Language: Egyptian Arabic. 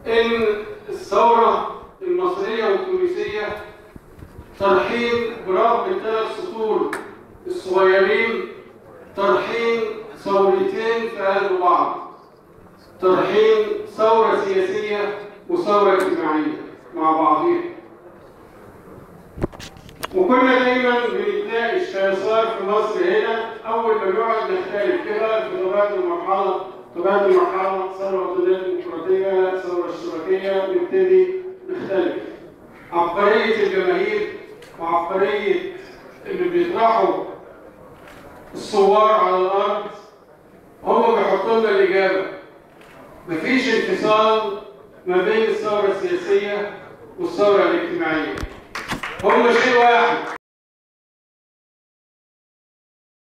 ان الثوره المصريه والتونسيه طرحين برغم الثلاث سطور الصغيرين طرحين ثورتين في قلب بعض طرحين ثوره سياسيه وثوره اجتماعيه مع بعضهم وكنا دايما بنتناقش كيسار في مصر هنا اول ما نقعد نختلف كده في طبيعه المرحله طبيعه المرحله ثوره وطنيه ديمقراطيه ثوره اشتراكيه نبتدي نختلف عبقريه الجماهير وعبقريه اللي بيطرحوا الثوار على الارض هم بيحطوا لنا الاجابه مفيش انفصال ما بين الثوره السياسيه والثوره الاجتماعيه هم شيء واحد